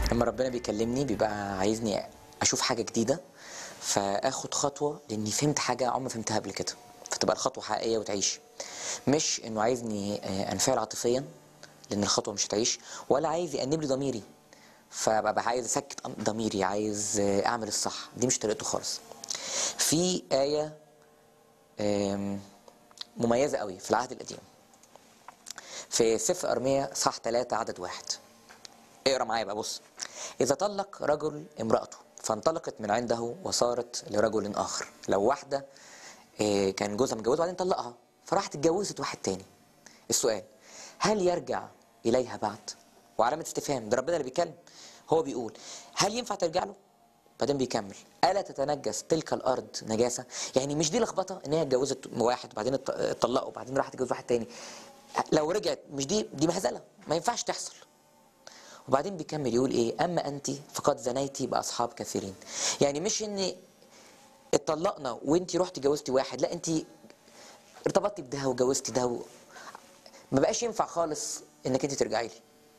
لما ربنا بيكلمني بيبقى عايزني اشوف حاجه جديده فاخد خطوه لاني فهمت حاجه عمري ما فهمتها قبل كده فتبقى الخطوه حقيقيه وتعيش مش انه عايزني آه، انفعل عاطفيا لان الخطوه مش هتعيش ولا عايز يأنب لي ضميري فببقى عايز اسكت ضميري عايز آه، اعمل الصح دي مش طريقته خالص في ايه آم، مميزه قوي في العهد القديم في سفر ارميا صح 3 عدد واحد اقرا معايا بقى بص اذا طلق رجل امراته فانطلقت من عنده وصارت لرجل اخر لو واحده آه، كان جوزها متجوزها وبعدين طلقها فراحت اتجوزت واحد تاني السؤال هل يرجع اليها بعد وعلامه استفهام ده ربنا اللي بيتكلم هو بيقول هل ينفع ترجع له بعدين بيكمل الا تتنجس تلك الارض نجاسه يعني مش دي لخبطه ان هي اتجوزت واحد وبعدين ات- اتطلقوا وبعدين راحت تتجوز واحد تاني لو رجعت مش دي دي مهزله ما ينفعش تحصل وبعدين بيكمل يقول ايه اما انت فقد زنيتي باصحاب كثيرين يعني مش ان اتطلقنا وانت رحتي جوزتي واحد لا انت ارتبطتي بده وجوزتي ده و... ما بقاش ينفع خالص انك انت ترجعي لي